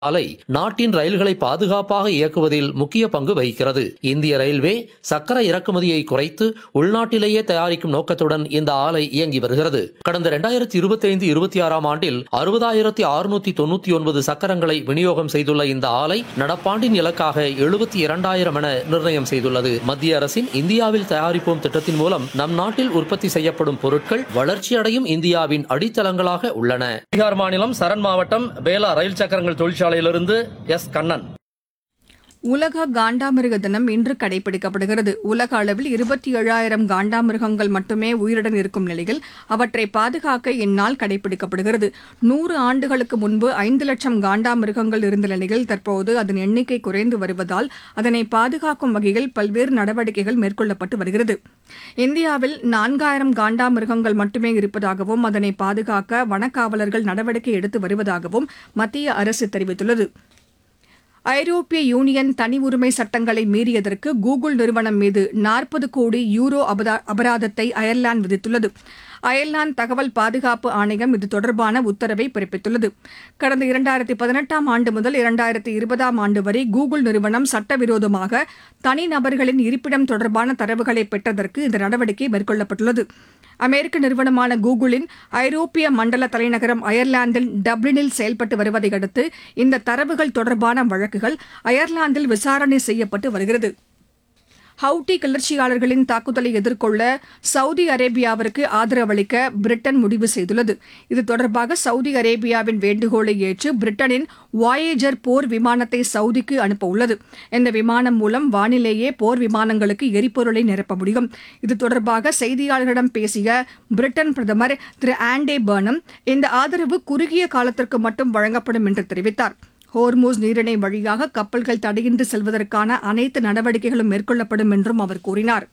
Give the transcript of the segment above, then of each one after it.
ஆலை நாட்டின் ரயில்களை பாதுகாப்பாக இயக்குவதில் முக்கிய பங்கு வகிக்கிறது இந்திய ரயில்வே சக்கர இறக்குமதியை குறைத்து உள்நாட்டிலேயே தயாரிக்கும் நோக்கத்துடன் இந்த ஆலை இயங்கி வருகிறது கடந்த இரண்டாயிரத்தி இருபத்தி ஐந்து இருபத்தி ஆறாம் ஆண்டில் அறுபதாயிரத்தி அறுநூத்தி தொண்ணூத்தி ஒன்பது சக்கரங்களை விநியோகம் செய்துள்ள இந்த ஆலை நடப்பாண்டின் இலக்காக எழுபத்தி இரண்டாயிரம் என நிர்ணயம் செய்துள்ளது மத்திய அரசின் இந்தியாவில் தயாரிப்போம் திட்டத்தின் மூலம் நம் நாட்டில் உற்பத்தி செய்யப்படும் பொருட்கள் வளர்ச்சியடையும் இந்தியாவின் அடித்தளங்களாக உள்ளன பீகார் மாநிலம் சரண் மாவட்டம் பேலா ரயில் சக்கரங்கள் தொழிற்சாலையிலிருந்து எஸ் கண்ணன் உலக காண்டாமிருக தினம் இன்று கடைபிடிக்கப்படுகிறது உலக அளவில் இருபத்தி ஏழாயிரம் காண்டாமிருகங்கள் மட்டுமே உயிருடன் இருக்கும் நிலையில் அவற்றை பாதுகாக்க இந்நாள் கடைபிடிக்கப்படுகிறது நூறு ஆண்டுகளுக்கு முன்பு ஐந்து லட்சம் காண்டாமிருகங்கள் இருந்த நிலையில் தற்போது அதன் எண்ணிக்கை குறைந்து வருவதால் அதனை பாதுகாக்கும் வகையில் பல்வேறு நடவடிக்கைகள் மேற்கொள்ளப்பட்டு வருகிறது இந்தியாவில் நான்காயிரம் காண்டாமிருகங்கள் மட்டுமே இருப்பதாகவும் அதனை பாதுகாக்க வனக்காவலர்கள் நடவடிக்கை எடுத்து வருவதாகவும் மத்திய அரசு தெரிவித்துள்ளது ஐரோப்பிய யூனியன் தனி உரிமை சட்டங்களை மீறியதற்கு கூகுள் நிறுவனம் மீது நாற்பது கோடி யூரோ அபரா- அபராதத்தை அயர்லாந்து விதித்துள்ளது அயர்லாந்து தகவல் பாதுகாப்பு ஆணையம் இது தொடர்பான உத்தரவை பிறப்பித்துள்ளது கடந்த இரண்டாயிரத்தி பதினெட்டாம் ஆண்டு முதல் இரண்டாயிரத்தி இருபதாம் ஆண்டு வரை கூகுள் நிறுவனம் சட்டவிரோதமாக தனிநபர்களின் இருப்பிடம் தொடர்பான தரவுகளை பெற்றதற்கு இந்த நடவடிக்கை மேற்கொள்ளப்பட்டுள்ளது அமெரிக்க நிறுவனமான கூகுளின் ஐரோப்பிய மண்டல தலைநகரம் அயர்லாந்தில் டப்ளினில் செயல்பட்டு வருவதை அடுத்து இந்த தரவுகள் தொடர்பான வழக்குகள் அயர்லாந்தில் விசாரணை செய்யப்பட்டு வருகிறது ஹவுட்டி கிளர்ச்சியாளர்களின் தாக்குதலை எதிர்கொள்ள சவுதி அரேபியாவிற்கு ஆதரவளிக்க பிரிட்டன் முடிவு செய்துள்ளது இது தொடர்பாக சவுதி அரேபியாவின் வேண்டுகோளை ஏற்று பிரிட்டனின் வாயேஜர் போர் விமானத்தை சவுதிக்கு அனுப்ப உள்ளது இந்த விமானம் மூலம் வானிலேயே போர் விமானங்களுக்கு எரிபொருளை நிரப்ப முடியும் இது தொடர்பாக செய்தியாளர்களிடம் பேசிய பிரிட்டன் பிரதமர் திரு ஆண்டே பர்னம் இந்த ஆதரவு குறுகிய காலத்திற்கு மட்டும் வழங்கப்படும் என்று தெரிவித்தார் ஹோர்மூஸ் நீரிணை வழியாக கப்பல்கள் தடையின்றி செல்வதற்கான அனைத்து நடவடிக்கைகளும் மேற்கொள்ளப்படும் என்றும் அவர் கூறினார்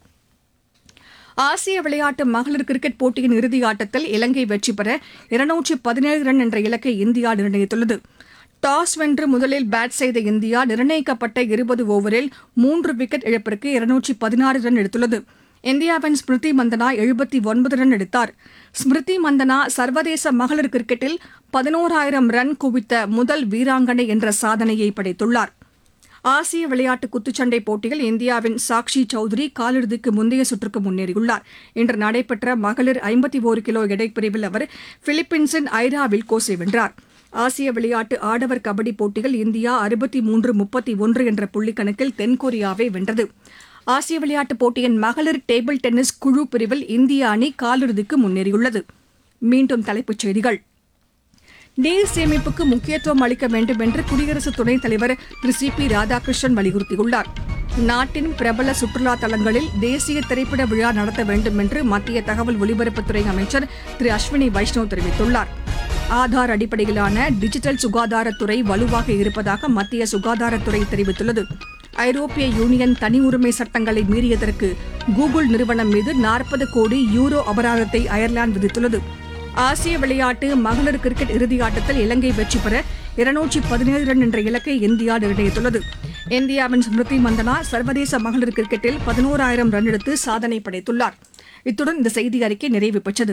ஆசிய விளையாட்டு மகளிர் கிரிக்கெட் போட்டியின் இறுதி ஆட்டத்தில் இலங்கை வெற்றி பெற இருநூற்றி பதினேழு ரன் என்ற இலக்கை இந்தியா நிர்ணயித்துள்ளது டாஸ் வென்று முதலில் பேட் செய்த இந்தியா நிர்ணயிக்கப்பட்ட இருபது ஓவரில் மூன்று விக்கெட் இழப்பிற்கு இருநூற்றி பதினாறு ரன் எடுத்துள்ளது இந்தியாவின் ஸ்மிருதி மந்தனா எழுபத்தி ஒன்பது ரன் எடுத்தார் ஸ்மிருதி மந்தனா சர்வதேச மகளிர் கிரிக்கெட்டில் பதினோராயிரம் ரன் குவித்த முதல் வீராங்கனை என்ற சாதனையை படைத்துள்ளார் ஆசிய விளையாட்டு குத்துச்சண்டை போட்டியில் இந்தியாவின் சாக்ஷி சௌத்ரி காலிறுதிக்கு முந்தைய சுற்றுக்கு முன்னேறியுள்ளார் இன்று நடைபெற்ற மகளிர் ஐம்பத்தி ஒரு கிலோ எடை பிரிவில் அவர் பிலிப்பீன்ஸின் ஐராவில் கோசை வென்றார் ஆசிய விளையாட்டு ஆடவர் கபடி போட்டியில் இந்தியா அறுபத்தி மூன்று முப்பத்தி ஒன்று என்ற புள்ளிக்கணக்கில் தென்கொரியாவை வென்றது ஆசிய விளையாட்டுப் போட்டியின் மகளிர் டேபிள் டென்னிஸ் குழு பிரிவில் இந்திய அணி காலிறுதிக்கு முன்னேறியுள்ளது மீண்டும் தலைப்புச் செய்திகள் நீர் சேமிப்புக்கு முக்கியத்துவம் அளிக்க வேண்டும் என்று குடியரசு துணைத் தலைவர் திரு சி பி ராதாகிருஷ்ணன் வலியுறுத்தியுள்ளார் நாட்டின் பிரபல சுற்றுலா தலங்களில் தேசிய திரைப்பட விழா நடத்த வேண்டும் என்று மத்திய தகவல் ஒலிபரப்புத்துறை அமைச்சர் திரு அஸ்வினி வைஷ்ணவ் தெரிவித்துள்ளார் ஆதார் அடிப்படையிலான டிஜிட்டல் சுகாதாரத்துறை வலுவாக இருப்பதாக மத்திய சுகாதாரத்துறை தெரிவித்துள்ளது ஐரோப்பிய யூனியன் தனி உரிமை சட்டங்களை மீறியதற்கு கூகுள் நிறுவனம் மீது நாற்பது கோடி யூரோ அபராதத்தை அயர்லாந்து விதித்துள்ளது ஆசிய விளையாட்டு மகளிர் கிரிக்கெட் இறுதியாட்டத்தில் இலங்கை வெற்றி பெற இருநூற்றி பதினேழு ரன் என்ற இலக்கை இந்தியா நிர்ணயித்துள்ளது இந்தியாவின் ஸ்மிருதி மந்தனா சர்வதேச மகளிர் கிரிக்கெட்டில் பதினோராயிரம் ரன் எடுத்து சாதனை படைத்துள்ளார் இத்துடன் இந்த செய்தி அறிக்கை நிறைவு பெற்றது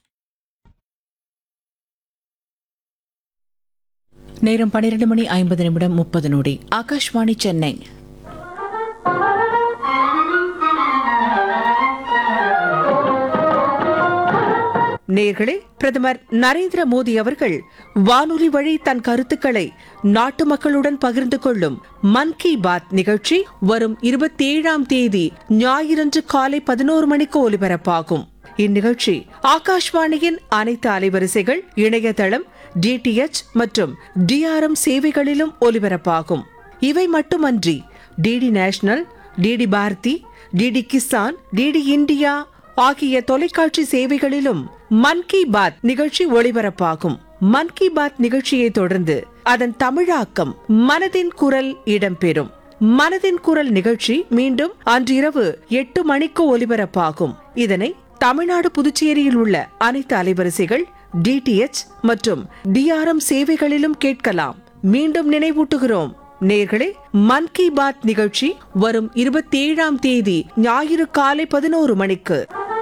நேரம் பன்னிரண்டு மணி ஐம்பது நிமிடம் முப்பது நொடி ஆகாஷ்வாணி சென்னை நேர்களே பிரதமர் நரேந்திர மோடி அவர்கள் வானொலி வழி தன் கருத்துக்களை நாட்டு மக்களுடன் பகிர்ந்து கொள்ளும் மன் கி பாத் நிகழ்ச்சி வரும் இருபத்தி ஏழாம் தேதி ஞாயிறன்று காலை பதினோரு மணிக்கு ஒலிபரப்பாகும் இந்நிகழ்ச்சி ஆகாஷ்வாணியின் அனைத்து அலைவரிசைகள் இணையதளம் டிடிஎச் மற்றும் டிஆர்எம் சேவைகளிலும் ஒலிபரப்பாகும் இவை மட்டுமன்றி DD national DD Bharati DD Kisan DD India ஆகிய தொலைக்காட்சி சேவைகளிலும் மன் கி பாத் நிகழ்ச்சி ஒளிபரப்பாகும் மன் கி பாத் நிகழ்ச்சியை தொடர்ந்து அதன் தமிழாக்கம் மனதின் குரல் இடம்பெறும் மனதின் குரல் நிகழ்ச்சி மீண்டும் அன்றிரவு எட்டு மணிக்கு ஒலிபரப்பாகும் இதனை தமிழ்நாடு புதுச்சேரியில் உள்ள அனைத்து அலைவரிசைகள் டிடிஎச் மற்றும் டிஆர்எம் சேவைகளிலும் கேட்கலாம் மீண்டும் நினைவூட்டுகிறோம் நேர்களே மன் கி பாத் நிகழ்ச்சி வரும் இருபத்தி ஏழாம் தேதி ஞாயிறு காலை பதினோரு மணிக்கு